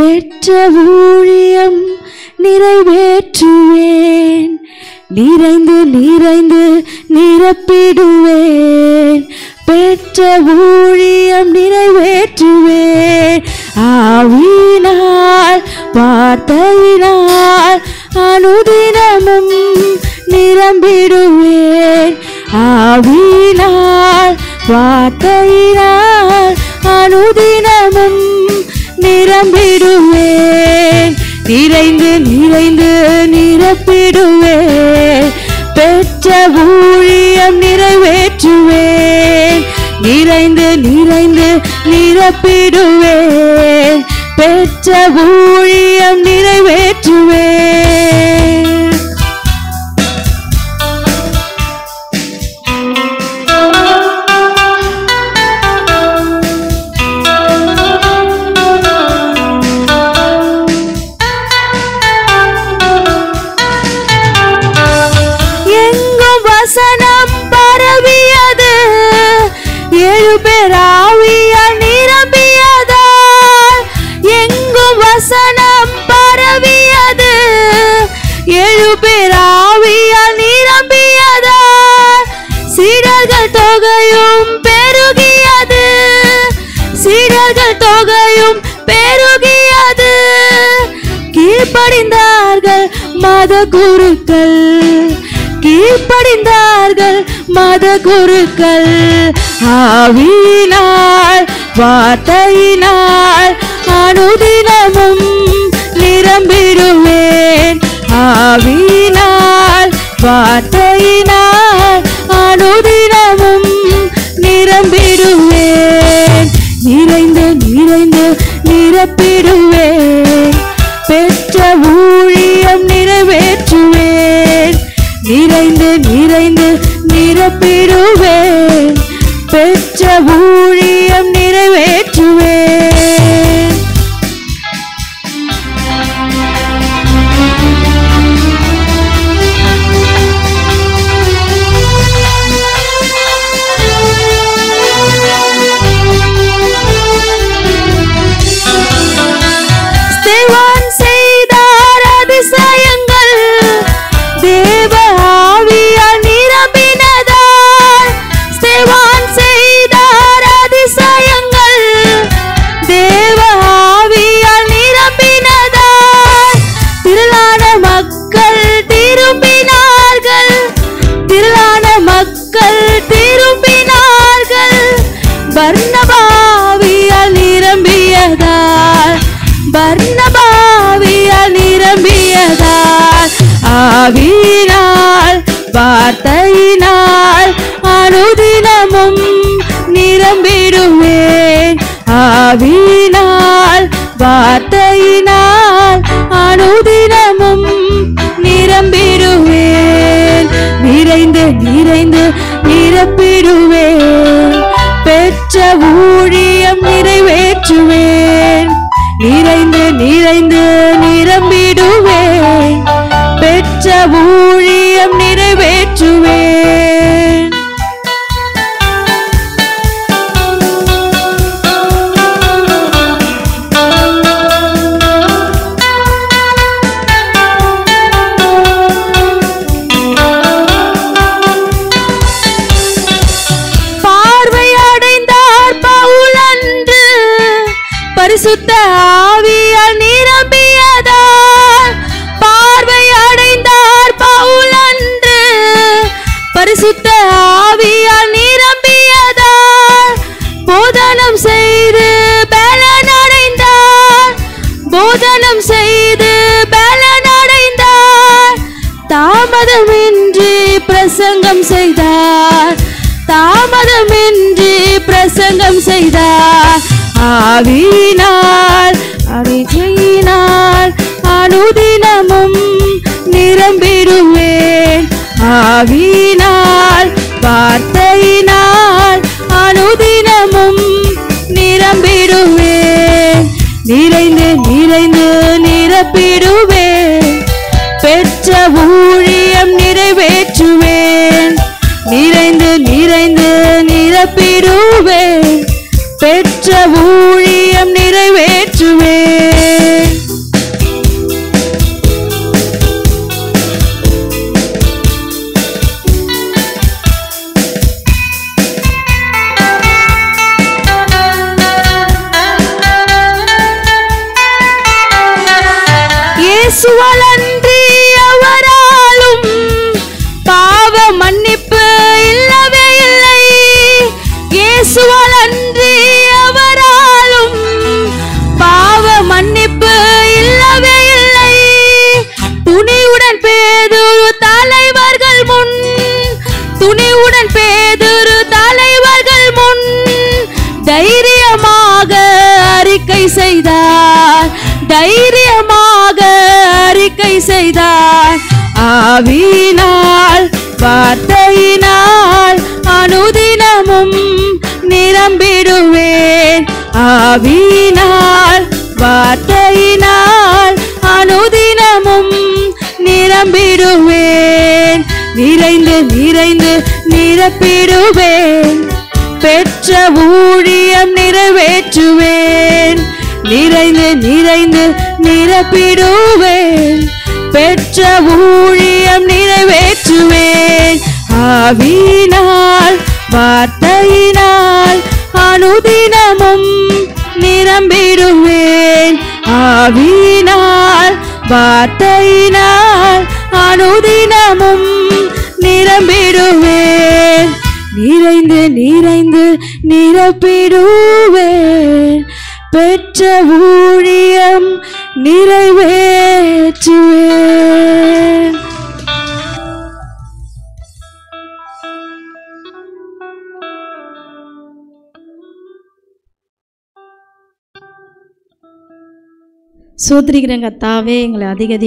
பெற்ற ஊழியம் நிறைவேற்றுவேன் நிறைந்து நிறைந்து நிரப்பிடுவேன் பெற்ற ஊழியம் நிறைவேற்றுவேன் ஆவினால் வார்த்தையினால் அனுதினமும் நிரம்பிடுவேன் ஆவினால் வார்த்தையினால் அனுதினமும் நிரம்பிடுவேன் நிறைந்து நிறைந்து நிரப்பிடுவேன் பெற்ற ஊழியம் நிறைவேற்றுவேன் நிறைந்து நிறைந்து நிரப்பிடுவேன் பெற்ற ஊழியம் நிறைவேற்றுவேன் எங்கும் வசனம் பரவியது ஏழு பேர் ஆவியால் நிரம்பியதால் எங்கும் வசனம் பரவியது ஏழு பேர் ஆவியால் நிரம்பியதால் சீடர்கள் தொகையும் பெருகியது சீடர்கள் தொகையும் பெருகியது கீழ்ப்படிந்தார்கள் மத குருக்கள் கீழ்ப்படிந்தார்கள் மத குருக்கள் ஆவியினால் வார்த்தையினால் அனுதினமும் நிரம்பிடுவேன் ஆவியினால் வார்த்தையினால் அனுதினமும் நிரம்பிடுவேன் நிறைந்து நிறைந்து நிரப்பிடுவேன் பெற்ற ஊழியம் நிறைவேற்றுவேன் நிறைந்து நிறைந்து நிரப்பிடுவேன் பெற்ற ஊழியம் நிறைவேற்றுவேன் ஸ்தேவான் செய்தார் அதிசயங்கள் தேவ ஆவியால் நிரம்பினதால் ஸ்தேவான் செய்தார் அதிசயங்கள் தேவ ஆவியால் நிரம்பினதால் திரளான மக்கள் திரும்பினார்கள் திரளான மக்கள் திரும்பினார்கள் வர்ணபாவியால் நிரம்பியதால் வர்ணபாவியால் நிரம்பியதால் ஆவியினால் வார்த்தையினால் அனுதினமும் நிரம்பிடுவேன் ஆவியினால் வார்த்தையினால் அனுதினமும் நிரம்பிடுவேன் நிறைந்து நிறைந்து நிரப்பிடுவேன் பெற்ற ஊழியம் நிறைவேற்றுவேன் நிறைந்து நிறைந்து நிரம்பிடுவேன் பெற்ற ஊழியம் நிறைவேற்றுவேன் பார்வையடைந்தார் பவுலன்று பரிசுத்த ஆவியால் நிரம்பியதால் பார்வையடைந்தார் பவுலன்று பரிசுத்த ஆவியால் நிரம்பியதால் போதனம் செய்து பலனடைந்தார் போதனம் செய்து பலனடைந்தார் தாமதமின்றி பிரசங்கம் செய்தார் தாமதமின்றி பிரசங்கம் செய்தார் ஆவியினால் அவிஜயினால் அனுதினமும் நிரம்பிடுவேன் ஆவியினால் வார்த்தையினால் அனுதினமும் நிரம்பிடுவேன் நிறைந்து நிறைந்து நிரப்பிடுவேன் பெற்ற ஊழியம் நிறைவேற்றுவேன் நிறைந்து நிறைந்து நிரப்பிடுவேன் பெற்ற ஊழியம் நிறைவேற்றுவேன் இயேசுவலன்றி அவராலும் பாவ மன்னிப்பு இல்லவே இல்லை இயேசுவலன்றி அவராலும் பாவ மன்னிப்பு இல்லவே இல்லை துணிவுடன் பேதுரு தலைவர்கள் முன் துணிவுடன் பேதுரு தலைவர்கள் முன் தைரியமாக அறிக்கை செய்தார் தைரியமாக அறிக்கை செய்தார் ஆவினால் வார்த்தையினால் அனுதினமும் நிரம்பிடுவேன் ஆவினால் வார்த்தையினால் அனுதினமும் நிரம்பிடுவேன் நிறைந்து நிறைந்து நிரப்பிடுவேன் பெற்ற ஊழியம் நிறைவேற்றுவேன் நிறைந்து நிறைந்து நிரப்பிடுவேன் பெற்ற ஊழியம் நிறைவேற்றுவேன் ஆவினால் வார்த்தையினால் அனுதினமும் நிரம்பிடுவேன் ஆவினால் வார்த்தையினால் அனுதினமும் நிரம்பிடுவேன் நிறைந்து நிறைந்து நிரப்பிடுவேன் பெற்ற ஊழியம் நிறைவேற்றுவேன் சோத்திரிக்கிறேன் கத்தாவே எங்களை அதிக